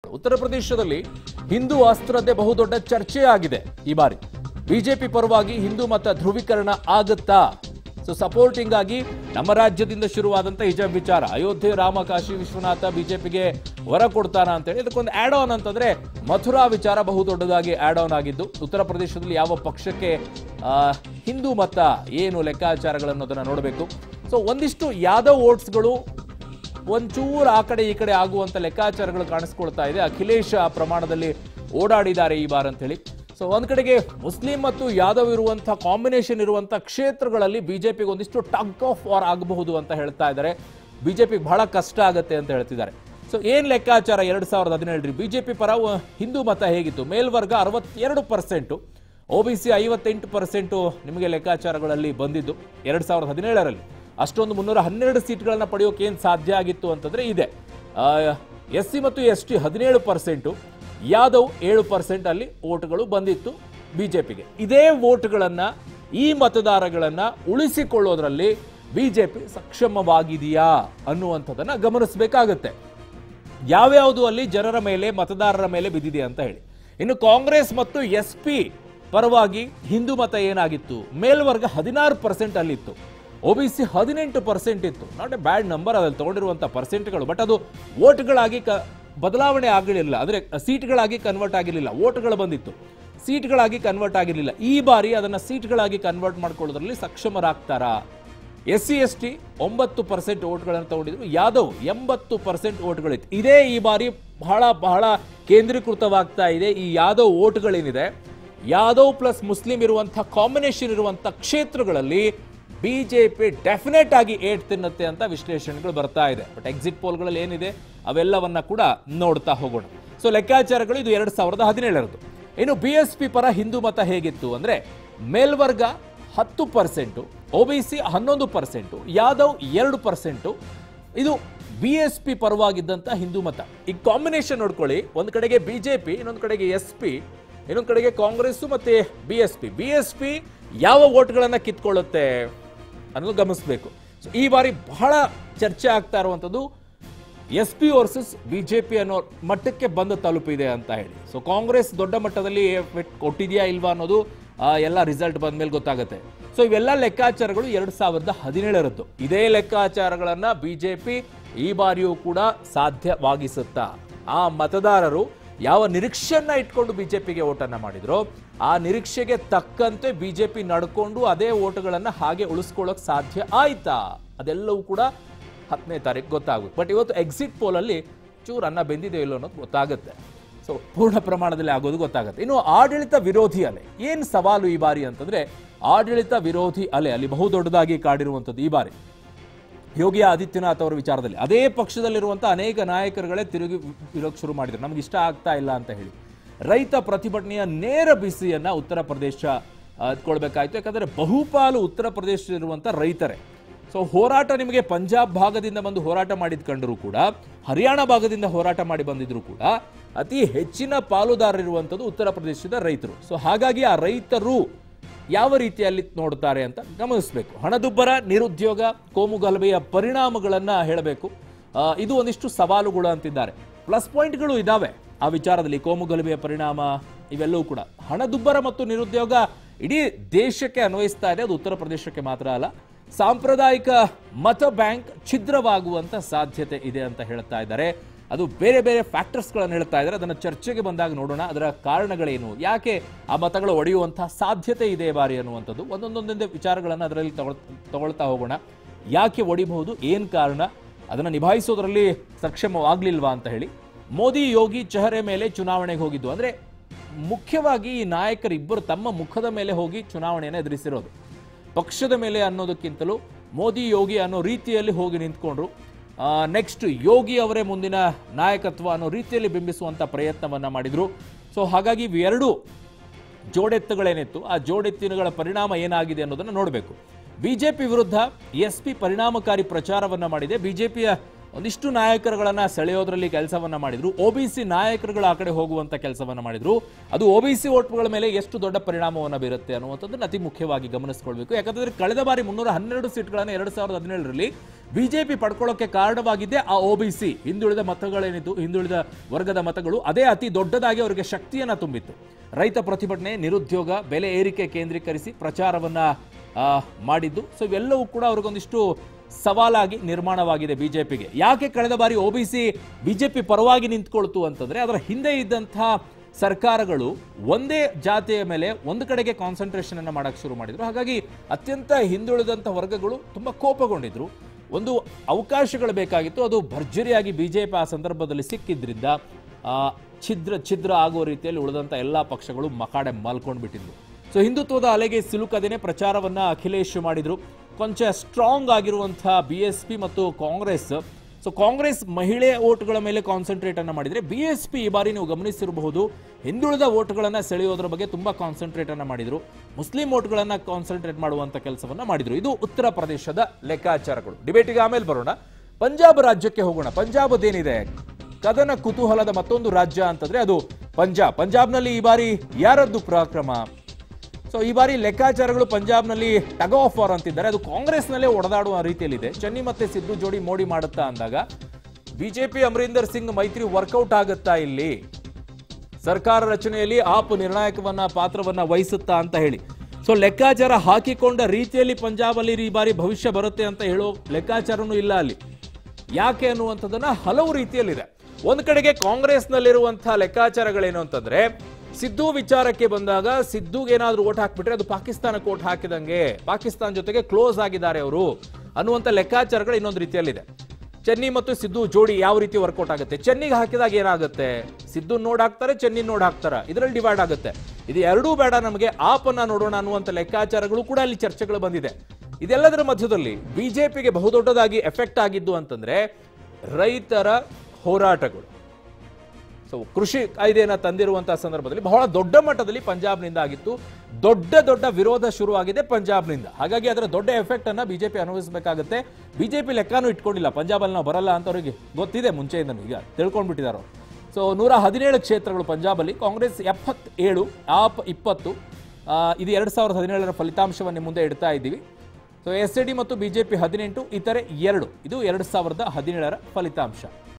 ಉತ್ತರ ಪ್ರದೇಶದಲ್ಲಿ ಹಿಂದೂ ಅಸ್ತ್ರದ್ದೇ ಬಹುದೊಡ್ಡ ಚರ್ಚೆ ಆಗಿದೆ ಈ ಬಾರಿ ಬಿಜೆಪಿ ಪರವಾಗಿ ಹಿಂದೂ ಮತ ಧ್ರುವೀಕರಣ ಆಗುತ್ತಾ ಸೊ ಸಪೋರ್ಟಿಂಗ್ ಆಗಿ ನಮ್ಮ ರಾಜ್ಯದಿಂದ ಶುರುವಾದಂತ ಹಿಜಾಬ್ ವಿಚಾರ ಅಯೋಧ್ಯೆ ರಾಮ ಕಾಶಿ ವಿಶ್ವನಾಥ ಬಿಜೆಪಿಗೆ ವರ ಕೊಡ್ತಾನ ಅಂತೇಳಿ ಇದಕ್ಕೊಂದು ಆಡ್ ಆನ್ ಅಂತಂದ್ರೆ ಮಥುರಾ ವಿಚಾರ ಬಹುದೊಡ್ಡದಾಗಿ ಆಡ್ ಆನ್ ಆಗಿದ್ದು ಉತ್ತರ ಪ್ರದೇಶದಲ್ಲಿ ಯಾವ ಪಕ್ಷಕ್ಕೆ ಆ, ಹಿಂದೂ ಮತ ಏನು ಲೆಕ್ಕಾಚಾರಗಳನ್ನು ಅದನ್ನ ನೋಡಬೇಕು ಸೊ ಒಂದಿಷ್ಟು ಯಾದವ್ ವೋಟ್ಸ್ಗಳು ಒಂಚೂರು ಆ ಕಡೆ ಈ ಕಡೆ ಆಗುವಂತ ಲೆಕ್ಕಾಚಾರಗಳು ಕಾಣಿಸ್ಕೊಳ್ತಾ ಇದೆ ಅಖಿಲೇಶ್ ಆ ಪ್ರಮಾಣದಲ್ಲಿ ಓಡಾಡಿದ್ದಾರೆ ಈ ಬಾರ್ ಅಂತ ಹೇಳಿ ಸೊ ಒಂದ್ ಕಡೆಗೆ ಮುಸ್ಲಿಂ ಮತ್ತು ಯಾದವ್ ಇರುವಂತ ಕಾಂಬಿನೇಷನ್ ಇರುವಂತ ಕ್ಷೇತ್ರಗಳಲ್ಲಿ ಬಿಜೆಪಿಗೆ ಒಂದಿಷ್ಟು ಟಗ್ ಆಫ್ ವಾರ್ ಆಗಬಹುದು ಅಂತ ಹೇಳ್ತಾ ಇದ್ದಾರೆ ಬಿಜೆಪಿಗೆ ಬಹಳ ಕಷ್ಟ ಆಗುತ್ತೆ ಅಂತ ಹೇಳ್ತಿದ್ದಾರೆ ಸೊ ಏನ್ ಲೆಕ್ಕಾಚಾರ ಎರಡ್ ಸಾವಿರದ ಹದಿನೇಳರಿ ಬಿಜೆಪಿ ಪರ ವ- ಹಿಂದೂ ಮತ ಹೇಗಿತ್ತು ಮೇಲ್ವರ್ಗ ಅರವತ್ತೆರಡು ಪರ್ಸೆಂಟು ಒ ಬಿ ಸಿ ಐವತ್ತೆಂಟು ಪರ್ಸೆಂಟು ನಿಮಗೆ ಲೆಕ್ಕಾಚಾರಗಳಲ್ಲಿ ಬಂದಿದ್ದು ಎರಡ್ ಸಾವಿರದ ಹದಿನೇಳರಲ್ಲಿ ಅಷ್ಟೊಂದು ಮುನ್ನೂರ ಹನ್ನೆರಡು ಸೀಟ್ಗಳನ್ನ ಪಡೆಯೋಕೆ ಏನು ಸಾಧ್ಯ ಆಗಿತ್ತು ಅಂತಂದ್ರೆ ಇದೆ ಎಸ್ ಸಿ ಮತ್ತು ಎಸ್ ಟಿ ಹದಿನೇಳು ಪರ್ಸೆಂಟು ಯಾದವ್ ಏಳು ಪರ್ಸೆಂಟ್ ಅಲ್ಲಿ ಓಟ್ಗಳು ಬಂದಿತ್ತು ಬಿಜೆಪಿಗೆ ಇದೇ ವೋಟ್ಗಳನ್ನ ಈ ಮತದಾರಗಳನ್ನ ಉಳಿಸಿಕೊಳ್ಳೋದ್ರಲ್ಲಿ ಬಿಜೆಪಿ ಸಕ್ಷಮವಾಗಿದೆಯಾ ಅನ್ನುವಂಥದ್ದನ್ನ ಗಮನಿಸಬೇಕಾಗತ್ತೆ ಯಾವ್ಯಾವುದು ಅಲ್ಲಿ ಜನರ ಮೇಲೆ ಮತದಾರರ ಮೇಲೆ ಬಿದ್ದಿದೆ ಅಂತ ಹೇಳಿ ಇನ್ನು ಕಾಂಗ್ರೆಸ್ ಮತ್ತು ಎಸ್ ಪಿ ಪರವಾಗಿ ಹಿಂದೂ ಮತ ಏನಾಗಿತ್ತು ಮೇಲ್ವರ್ಗ ಹದಿನಾರು ಪರ್ಸೆಂಟ್ ಅಲ್ಲಿತ್ತು ಒ ಬಿ ಸಿ ಹದಿನೆಂಟು ಪರ್ಸೆಂಟ್ ಇತ್ತು ನಾಟ್ ಎ ಬ್ಯಾಡ್ ನಂಬರ್ ಅದ್ರಲ್ಲಿ ತಗೊಂಡಿರುವಂಥ ಪರ್ಸೆಂಟ್ಗಳು ಬಟ್ ಅದು ವೋಟ್ಗಳಾಗಿ ಕ ಬದಲಾವಣೆ ಆಗಲಿಲ್ಲ ಅಂದರೆ ಸೀಟ್ಗಳಾಗಿ ಕನ್ವರ್ಟ್ ಆಗಿರಲಿಲ್ಲ ವೋಟ್ಗಳು ಬಂದಿತ್ತು ಸೀಟ್ಗಳಾಗಿ ಕನ್ವರ್ಟ್ ಆಗಿರಲಿಲ್ಲ ಈ ಬಾರಿ ಅದನ್ನು ಸೀಟ್ಗಳಾಗಿ ಕನ್ವರ್ಟ್ ಮಾಡ್ಕೊಳ್ಳೋದ್ರಲ್ಲಿ ಸಕ್ಷಮರಾಗ್ತಾರಾ ಎಸ್ ಸಿ ಎಸ್ ಟಿ ಒಂಬತ್ತು ಪರ್ಸೆಂಟ್ ಓಟ್ಗಳನ್ನು ತಗೊಂಡಿದ್ರು ಯಾದವ್ ಎಂಬತ್ತು ಪರ್ಸೆಂಟ್ ಓಟ್ಗಳಿತ್ತು ಇದೇ ಈ ಬಾರಿ ಬಹಳ ಬಹಳ ಕೇಂದ್ರೀಕೃತವಾಗ್ತಾ ಇದೆ ಈ ಯಾದವ್ ಓಟ್ಗಳೇನಿದೆ ಯಾದವ್ ಪ್ಲಸ್ ಮುಸ್ಲಿಂ ಇರುವಂಥ ಕಾಂಬಿನೇಷನ್ ಇರುವಂಥ ಕ್ಷೇತ್ರಗಳಲ್ಲಿ ಬಿಜೆಪಿ ಡೆಫಿನೆಟ್ ಆಗಿ ಏಟ್ ತಿನ್ನುತ್ತೆ ಅಂತ ವಿಶ್ಲೇಷಣೆಗಳು ಬರ್ತಾ ಇದೆ ಬಟ್ ಎಕ್ಸಿಟ್ ಪೋಲ್ಗಳಲ್ಲಿ ಏನಿದೆ ಅವೆಲ್ಲವನ್ನ ಕೂಡ ನೋಡ್ತಾ ಹೋಗೋಣ ಸೊ ಲೆಕ್ಕಾಚಾರಗಳು ಇದು ಎರಡ್ ಸಾವಿರದ ಹದಿನೇಳರದ್ದು ಇನ್ನು ಬಿ ಎಸ್ ಪಿ ಪರ ಹಿಂದೂ ಮತ ಹೇಗಿತ್ತು ಅಂದ್ರೆ ಮೇಲ್ವರ್ಗ ಹತ್ತು ಪರ್ಸೆಂಟು ಒ ಬಿ ಸಿ ಹನ್ನೊಂದು ಪರ್ಸೆಂಟು ಯಾದವ್ ಎರಡು ಪರ್ಸೆಂಟು ಇದು ಬಿ ಎಸ್ ಪಿ ಪರವಾಗಿದ್ದಂಥ ಹಿಂದೂ ಮತ ಈ ಕಾಂಬಿನೇಷನ್ ನೋಡ್ಕೊಳ್ಳಿ ಒಂದು ಕಡೆಗೆ ಬಿಜೆಪಿ ಇನ್ನೊಂದು ಕಡೆಗೆ ಎಸ್ ಪಿ ಇನ್ನೊಂದು ಕಡೆಗೆ ಕಾಂಗ್ರೆಸ್ ಮತ್ತೆ B S P B S P ಯಾವ ಓಟ್ಗಳನ್ನ ಕಿತ್ಕೊಳ್ಳುತ್ತೆ ಅನ್ನೋದು ಗಮನಿಸಬೇಕು ಸೊ ಈ ಬಾರಿ ಬಹಳ ಚರ್ಚೆ ಆಗ್ತಾ ಇರುವಂಥದ್ದು ಎಸ್ ಪಿ ವರ್ಸಸ್ ಬಿಜೆಪಿ ಅನ್ನೋ ಮಟ್ಟಕ್ಕೆ ಬಂದು ತಲುಪಿದೆ ಅಂತ ಹೇಳಿ ಸೊ ಕಾಂಗ್ರೆಸ್ ದೊಡ್ಡ ಮಟ್ಟದಲ್ಲಿ ಎಫೆಕ್ಟ್ ಕೊಟ್ಟಿದೆಯಾ ಇಲ್ವಾ ಅನ್ನೋದು ಆ, ಎಲ್ಲ ರಿಸಲ್ಟ್ ಬಂದ ಮೇಲೆ ಗೊತ್ತಾಗುತ್ತೆ ಸೊ ಇವೆಲ್ಲ ಲೆಕ್ಕಾಚಾರಗಳು ಎರಡ್ ಸಾವಿರದ ಹದಿನೇಳರದ್ದು ಇದೇ ಲೆಕ್ಕಾಚಾರಗಳನ್ನ ಬಿಜೆಪಿ ಈ ಬಾರಿಯೂ ಕೂಡ ಸಾಧ್ಯವಾಗಿಸುತ್ತಾ ಆ ಮತದಾರರು ಯಾವ ನಿರೀಕ್ಷೆಯನ್ನ ಇಟ್ಕೊಂಡು ಬಿಜೆಪಿಗೆ ಓಟನ್ನ ಮಾಡಿದ್ರು ಆ ನಿರೀಕ್ಷೆಗೆ ತಕ್ಕಂತೆ ಬಿಜೆಪಿ ನಡ್ಕೊಂಡು ಅದೇ ಓಟುಗಳನ್ನ ಹಾಗೆ ಉಳಿಸ್ಕೊಳ್ಳೋಕೆ ಸಾಧ್ಯ ಆಯ್ತಾ ಅದೆಲ್ಲವೂ ಕೂಡ ಹತ್ತನೇ ತಾರೀಕು ಗೊತ್ತಾಗುತ್ತೆ ಬಟ್ ಇವತ್ತು ಎಕ್ಸಿಟ್ ಪೋಲಲ್ಲಿ ಚೂರು ಅನ್ನ ಬೆಂದಿದೆ ಇಲ್ಲೋ ಅನ್ನೋದು ಗೊತ್ತಾಗುತ್ತೆ ಸೊ ಪೂರ್ಣ ಪ್ರಮಾಣದಲ್ಲಿ ಆಗೋದು ಗೊತ್ತಾಗುತ್ತೆ ಇನ್ನು ಆಡಳಿತ ವಿರೋಧಿ ಅಲೆ ಏನು ಸವಾಲು ಈ ಬಾರಿ ಅಂತಂದ್ರೆ ಆಡಳಿತ ವಿರೋಧಿ ಅಲೆ ಅಲ್ಲಿ ಬಹುದೊಡ್ಡದಾಗಿ ಕಾಡಿರುವಂಥದ್ದು ಈ ಬಾರಿ ಯೋಗಿ ಆದಿತ್ಯನಾಥ್ ಅವರ ವಿಚಾರದಲ್ಲಿ ಅದೇ ಪಕ್ಷದಲ್ಲಿರುವಂಥ ಅನೇಕ ನಾಯಕರುಗಳೇ ತಿರುಗಿ ಇರೋಕೆ ಶುರು ಮಾಡಿದ್ರು ನಮ್ಗೆ ಇಷ್ಟ ಆಗ್ತಾ ಇಲ್ಲ ಅಂತ ಹೇಳಿ ರೈತ ಪ್ರತಿಭಟನೆಯ ನೇರ ಬಿಸಿಯನ್ನ ಉತ್ತರ ಪ್ರದೇಶ ಆ, ಎತ್ಕೊಳ್ಬೇಕಾಯ್ತು ಯಾಕಂದ್ರೆ ಬಹುಪಾಲು ಉತ್ತರ ಪ್ರದೇಶದಲ್ಲಿರುವಂಥ ರೈತರೇ ಸೊ ಹೋರಾಟ ನಿಮಗೆ ಪಂಜಾಬ್ ಭಾಗದಿಂದ ಬಂದು ಹೋರಾಟ ಮಾಡಿದ್ ಕಂಡರೂ ಕೂಡ ಹರಿಯಾಣ ಭಾಗದಿಂದ ಹೋರಾಟ ಮಾಡಿ ಬಂದಿದ್ರು ಕೂಡ ಅತಿ ಹೆಚ್ಚಿನ ಪಾಲುದಾರರಿರುವಂಥದ್ದು ಉತ್ತರ ಪ್ರದೇಶದ ರೈತರು ಸೊ ಹಾಗಾಗಿ ಆ ರೈತರು ಯಾವ ರೀತಿಯಲ್ಲಿ ನೋಡ್ತಾರೆ ಅಂತ ಗಮನಿಸಬೇಕು ಹಣದುಬ್ಬರ ನಿರುದ್ಯೋಗ ಕೋಮುಗಲಭೆಯ ಪರಿಣಾಮಗಳನ್ನ ಹೇಳಬೇಕು ಆ, ಇದು ಒಂದಿಷ್ಟು ಸವಾಲುಗಳು ಅಂತಿದ್ದಾರೆ ಪ್ಲಸ್ ಪಾಯಿಂಟ್ಗಳು ಇದಾವೆ ಆ ವಿಚಾರದಲ್ಲಿ ಕೋಮುಗಲಭೆಯ ಪರಿಣಾಮ ಇವೆಲ್ಲವೂ ಕೂಡ ಹಣದುಬ್ಬರ ಮತ್ತು ನಿರುದ್ಯೋಗ ಇಡೀ ದೇಶಕ್ಕೆ ಅನ್ವಯಿಸ್ತಾ ಇದೆ ಅದು ಉತ್ತರ ಪ್ರದೇಶಕ್ಕೆ ಮಾತ್ರ ಅಲ್ಲ ಸಾಂಪ್ರದಾಯಿಕ ಮತ ಬ್ಯಾಂಕ್ ಛಿದ್ರವಾಗುವಂತ ಸಾಧ್ಯತೆ ಇದೆ ಅಂತ ಹೇಳ್ತಾ ಇದ್ದಾರೆ ಅದು ಬೇರೆ ಬೇರೆ ಫ್ಯಾಕ್ಟರ್ಸ್ಗಳನ್ನು ಹೇಳ್ತಾ ಇದ್ದಾರೆ ಅದನ್ನು ಚರ್ಚೆಗೆ ಬಂದಾಗ ನೋಡೋಣ ಅದರ ಕಾರಣಗಳೇನು ಯಾಕೆ ಆ ಮತಗಳು ಒಡೆಯುವಂತಹ ಸಾಧ್ಯತೆ ಇದೆ ಈ ಬಾರಿ ಅನ್ನುವಂಥದ್ದು ಒಂದೊಂದೊಂದೊಂದೇ ವಿಚಾರಗಳನ್ನು ಅದರಲ್ಲಿ ತಗೊಳ್ ತಗೊಳ್ತಾ ಹೋಗೋಣ ಯಾಕೆ ಒಡಿಬಹುದು ಏನು ಕಾರಣ ಅದನ್ನು ನಿಭಾಯಿಸೋದ್ರಲ್ಲಿ ಸಕ್ಷಮವಾಗ್ಲಿಲ್ವಾ ಅಂತ ಹೇಳಿ ಮೋದಿ ಯೋಗಿ ಚೆಹರೆ ಮೇಲೆ ಚುನಾವಣೆಗೆ ಹೋಗಿದ್ದು ಅಂದ್ರೆ ಮುಖ್ಯವಾಗಿ ಈ ನಾಯಕರಿಬ್ಬರು ತಮ್ಮ ಮುಖದ ಮೇಲೆ ಹೋಗಿ ಚುನಾವಣೆಯನ್ನು ಎದುರಿಸಿರೋದು ಪಕ್ಷದ ಮೇಲೆ ಅನ್ನೋದಕ್ಕಿಂತಲೂ ಮೋದಿ ಯೋಗಿ ಅನ್ನೋ ರೀತಿಯಲ್ಲಿ ಹೋಗಿ ನಿಂತ್ಕೊಂಡ್ರು ನೆಕ್ಸ್ಟ್ ಯೋಗಿ ಅವರೇ ಮುಂದಿನ ನಾಯಕತ್ವ ಅನ್ನೋ ರೀತಿಯಲ್ಲಿ ಬಿಂಬಿಸುವಂತ ಪ್ರಯತ್ನವನ್ನ ಮಾಡಿದ್ರು ಸೊ ಹಾಗಾಗಿ ಇವೆರಡು ಜೋಡೆತ್ತುಗಳೇನಿತ್ತು ಆ ಜೋಡೆತ್ತಿನಗಳ ಪರಿಣಾಮ ಏನಾಗಿದೆ ಅನ್ನೋದನ್ನ ನೋಡಬೇಕು ಬಿಜೆಪಿ ವಿರುದ್ಧ ಎಸ್ ಪಿ ಪರಿಣಾಮಕಾರಿ ಪ್ರಚಾರವನ್ನ ಮಾಡಿದೆ ಬಿಜೆಪಿಯ ಒಂದಿಷ್ಟು ನಾಯಕರುಗಳನ್ನ ಸೆಳೆಯೋದ್ರಲ್ಲಿ ಕೆಲಸವನ್ನ ಮಾಡಿದ್ರು ಒಬಿಸಿ ನಾಯಕರುಗಳು ಆ ಕಡೆ ಹೋಗುವಂತ ಕೆಲಸವನ್ನ ಮಾಡಿದ್ರು ಅದು ಒಬಿಸಿ ಓಟ್ಗಳ ಮೇಲೆ ಎಷ್ಟು ದೊಡ್ಡ ಪರಿಣಾಮವನ್ನ ಬೀರುತ್ತೆ ಅನ್ನುವಂಥದ್ದನ್ನ ಅತಿ ಮುಖ್ಯವಾಗಿ ಗಮನಿಸಿಕೊಳ್ಬೇಕು ಯಾಕಂತಂದ್ರೆ ಕಳೆದ ಬಾರಿ ಮುನ್ನೂರ ಹನ್ನೆರಡು ಸೀಟ್ಗಳನ್ನ ಎರಡ್ ಸಾವಿರದ ಹದಿನೇಳರಲ್ಲಿ ಬಿಜೆಪಿ ಪಡ್ಕೊಳ್ಳೋಕೆ ಕಾರಣವಾಗಿದ್ದೇ ಆ ಒ ಬಿ ಸಿ ಹಿಂದುಳಿದ ಮತಗಳೇನಿದ್ದು ಹಿಂದುಳಿದ ವರ್ಗದ ಮತಗಳು ಅದೇ ಅತಿ ದೊಡ್ಡದಾಗಿ ಅವರಿಗೆ ಶಕ್ತಿಯನ್ನ ತುಂಬಿತ್ತು ರೈತ ಪ್ರತಿಭಟನೆ ನಿರುದ್ಯೋಗ ಬೆಲೆ ಏರಿಕೆ ಕೇಂದ್ರೀಕರಿಸಿ ಪ್ರಚಾರವನ್ನ ಆ, ಮಾಡಿದ್ದು ಸೊ ಇವೆಲ್ಲವೂ ಕೂಡ ಅವ್ರಿಗೊಂದಿಷ್ಟು ಸವಾಲಾಗಿ ನಿರ್ಮಾಣವಾಗಿದೆ ಬಿಜೆಪಿಗೆ ಯಾಕೆ ಕಳೆದ ಬಾರಿ ಒ ಬಿ ಸಿ ಬಿಜೆಪಿ ಪರವಾಗಿ ನಿಂತ್ಕೊಳ್ತು ಅಂತಂದ್ರೆ ಅದರ ಹಿಂದೆ ಇದ್ದಂತಹ ಸರ್ಕಾರಗಳು ಒಂದೇ ಜಾತಿಯ ಮೇಲೆ ಒಂದು ಕಡೆಗೆ ಕಾನ್ಸಂಟ್ರೇಷನ್ ಅನ್ನ ಮಾಡಕ್ ಶುರು ಮಾಡಿದ್ರು ಹಾಗಾಗಿ ಅತ್ಯಂತ ಹಿಂದುಳಿದಂಥ ವರ್ಗಗಳು ತುಂಬಾ ಕೋಪಗೊಂಡಿದ್ರು ಒಂದು ಅವಕಾಶಗಳು ಬೇಕಾಗಿತ್ತು ಅದು ಭರ್ಜರಿಯಾಗಿ ಬಿಜೆಪಿ ಆ ಸಂದರ್ಭದಲ್ಲಿ ಸಿಕ್ಕಿದ್ರಿಂದ ಆ, ಛಿದ್ರ ಛಿದ್ರ ಆಗೋ ರೀತಿಯಲ್ಲಿ ಉಳಿದಂಥ ಎಲ್ಲ ಪಕ್ಷಗಳು ಮಕಾಡೆ ಮಲ್ಕೊಂಡು ಬಿಟ್ಟಿದ್ವು ಸೊ ಹಿಂದುತ್ವದ ಅಲೆಗೆ ಸಿಲುಕದೇನೆ ಪ್ರಚಾರವನ್ನ ಅಖಿಲೇಶ್ ಮಾಡಿದ್ರು ಕೊಂಚ ಸ್ಟ್ರಾಂಗ್ ಆಗಿರುವಂತಹ ಬಿ ಎಸ್ ಪಿ ಮತ್ತು ಕಾಂಗ್ರೆಸ್ ಸೊ ಕಾಂಗ್ರೆಸ್ ಮಹಿಳೆ ಓಟ್ಗಳ ಮೇಲೆ ಕಾನ್ಸಂಟ್ರೇಟ್ ಅನ್ನ ಮಾಡಿದ್ರೆ ಬಿ ಎಸ್ ಪಿ ಈ ಬಾರಿ ನೀವು ಗಮನಿಸಿರಬಹುದು ಹಿಂದುಳಿದ ಓಟ್ಗಳನ್ನ ಸೆಳೆಯೋದ್ರ ಬಗ್ಗೆ ತುಂಬಾ ಕಾನ್ಸಂಟ್ರೇಟ್ ಅನ್ನ ಮಾಡಿದ್ರು ಮುಸ್ಲಿಂ ಓಟ್ಗಳನ್ನ ಕಾನ್ಸಂಟ್ರೇಟ್ ಮಾಡುವಂತ ಕೆಲಸವನ್ನ ಮಾಡಿದ್ರು ಇದು ಉತ್ತರ ಪ್ರದೇಶದ ಲೆಕ್ಕಾಚಾರಗಳು ಡಿಬೇಟಿಗೆ ಆಮೇಲೆ ಬರೋಣ ಪಂಜಾಬ್ ರಾಜ್ಯಕ್ಕೆ ಹೋಗೋಣ ಪಂಜಾಬ್ ಅದೇನಿದೆ ಕದನ ಕುತೂಹಲದ ಮತ್ತೊಂದು ರಾಜ್ಯ ಅಂತಂದ್ರೆ ಅದು ಪಂಜಾಬ್ ಪಂಜಾಬ್ನಲ್ಲಿ ಈ ಬಾರಿ ಯಾರದ್ದು ಪರಾಕ್ರಮ ಸೊ ಈ ಬಾರಿ ಲೆಕ್ಕಾಚಾರಗಳು ಪಂಜಾಬ್ನಲ್ಲಿ ಟಗ್ ಆಫ್ ವಾರ್ ಅಂತಿದ್ದಾರೆ ಅದು ಕಾಂಗ್ರೆಸ್ನಲ್ಲೇ ಒಡೆದಾಡುವ ರೀತಿಯಲ್ಲಿದೆ ಚೆನ್ನಿ ಮತ್ತೆ ಸಿದ್ದು ಜೋಡಿ ಮೋಡಿ ಮಾಡುತ್ತಾ ಅಂದಾಗ ಬಿಜೆಪಿ ಅಮರೀಂದರ್ ಸಿಂಗ್ ಮೈತ್ರಿ ವರ್ಕೌಟ್ ಆಗುತ್ತಾ ಇಲ್ಲಿ ಸರ್ಕಾರ ರಚನೆಯಲ್ಲಿ ಆಪ್ ನಿರ್ಣಾಯಕವನ್ನ ಪಾತ್ರವನ್ನ ವಹಿಸುತ್ತಾ ಅಂತ ಹೇಳಿ ಸೊ ಲೆಕ್ಕಾಚಾರ ಹಾಕಿಕೊಂಡ ರೀತಿಯಲ್ಲಿ ಪಂಜಾಬಲ್ಲಿ ಈ ಬಾರಿ ಭವಿಷ್ಯ ಬರುತ್ತೆ ಅಂತ ಹೇಳೋ ಲೆಕ್ಕಾಚಾರನೂ ಇಲ್ಲ ಅಲ್ಲಿ ಯಾಕೆ ಅನ್ನುವಂಥದ್ದನ್ನ ಹಲವು ರೀತಿಯಲ್ಲಿದೆ ಒಂದ್ ಕಡೆಗೆ ಕಾಂಗ್ರೆಸ್ನಲ್ಲಿರುವಂತಹ ಲೆಕ್ಕಾಚಾರಗಳೇನು ಅಂತಂದ್ರೆ ಸಿದ್ದು ವಿಚಾರಕ್ಕೆ ಬಂದಾಗ ಸಿದ್ದುಗೆ ಏನಾದ್ರೂ ಓಟ್ ಹಾಕ್ಬಿಟ್ರೆ ಅದು ಪಾಕಿಸ್ತಾನಕ್ಕೆ ಓಟ್ ಹಾಕಿದಂಗೆ ಪಾಕಿಸ್ತಾನ ಜೊತೆಗೆ ಕ್ಲೋಸ್ ಆಗಿದ್ದಾರೆ ಅವರು ಅನ್ನುವಂಥ ಲೆಕ್ಕಾಚಾರಗಳು ಇನ್ನೊಂದು ರೀತಿಯಲ್ಲಿದೆ ಚೆನ್ನಿ ಮತ್ತು ಸಿದ್ದು ಜೋಡಿ ಯಾವ ರೀತಿ ವರ್ಕೌಟ್ ಆಗುತ್ತೆ ಚೆನ್ನಿಗೆ ಹಾಕಿದಾಗ ಏನಾಗುತ್ತೆ ಸಿದ್ದು ನೋಡ್ ಹಾಕ್ತಾರೆ ಚೆನ್ನಿ ನೋಡ್ ಹಾಕ್ತಾರೆ ಇದರಲ್ಲಿ ಡಿವೈಡ್ ಆಗುತ್ತೆ ಇದು ಎರಡೂ ಬೇಡ ನಮಗೆ ಆಪನ್ನ ನೋಡೋಣ ಅನ್ನುವಂಥ ಲೆಕ್ಕಾಚಾರಗಳು ಕೂಡ ಅಲ್ಲಿ ಚರ್ಚೆಗಳು ಬಂದಿದೆ ಇದೆಲ್ಲದರ ಮಧ್ಯದಲ್ಲಿ ಬಿಜೆಪಿಗೆ ಬಹುದೊಡ್ಡದಾಗಿ ಎಫೆಕ್ಟ್ ಆಗಿದ್ದು ಅಂತಂದ್ರೆ ರೈತರ ಹೋರಾಟಗಳು ಸೊ ಕೃಷಿ ಕಾಯ್ದೆಯನ್ನು ತಂದಿರುವಂತಹ ಸಂದರ್ಭದಲ್ಲಿ ಬಹಳ ದೊಡ್ಡ ಮಟ್ಟದಲ್ಲಿ ಪಂಜಾಬ್ನಿಂದ ಆಗಿತ್ತು ದೊಡ್ಡ ದೊಡ್ಡ ವಿರೋಧ ಶುರುವಾಗಿದೆ ಪಂಜಾಬ್ನಿಂದ ಹಾಗಾಗಿ ಅದರ ದೊಡ್ಡ ಎಫೆಕ್ಟ್ ಅನ್ನ ಬಿಜೆಪಿ ಅನುಭವಿಸಬೇಕಾಗುತ್ತೆ ಬಿಜೆಪಿ ಲೆಕ್ಕನೂ ಇಟ್ಕೊಂಡಿಲ್ಲ ಪಂಜಾಬಲ್ಲಿ ನಾವು ಬರಲ್ಲ ಅಂತ ಅವರಿಗೆ ಗೊತ್ತಿದೆ ಮುಂಚೆಯಿಂದ ಈಗ ತಿಳ್ಕೊಂಡ್ಬಿಟ್ಟಿದ್ದಾರೆ ಅವರು ಸೊ ನೂರ ಹದಿನೇಳು ಕ್ಷೇತ್ರಗಳು ಪಂಜಾಬಲ್ಲಿ ಕಾಂಗ್ರೆಸ್ ಎಪ್ಪತ್ತೇಳು ಆಪ್ ಇಪ್ಪತ್ತು ಆ, ಇದು ಎರಡು ಸಾವಿರದ ಹದಿನೇಳರ ಫಲಿತಾಂಶವನ್ನು ನಿಮ್ಮ ಮುಂದೆ ಇಡ್ತಾ ಇದ್ದೀವಿ ಸೊ ಎಸ್ ಡಿ ಮತ್ತು ಬಿಜೆಪಿ ಹದಿನೆಂಟು ಇತರೆ ಎರಡು ಇದು ಎರಡು ಸಾವಿರದ ಹದಿನೇಳರ ಫಲಿತಾಂಶ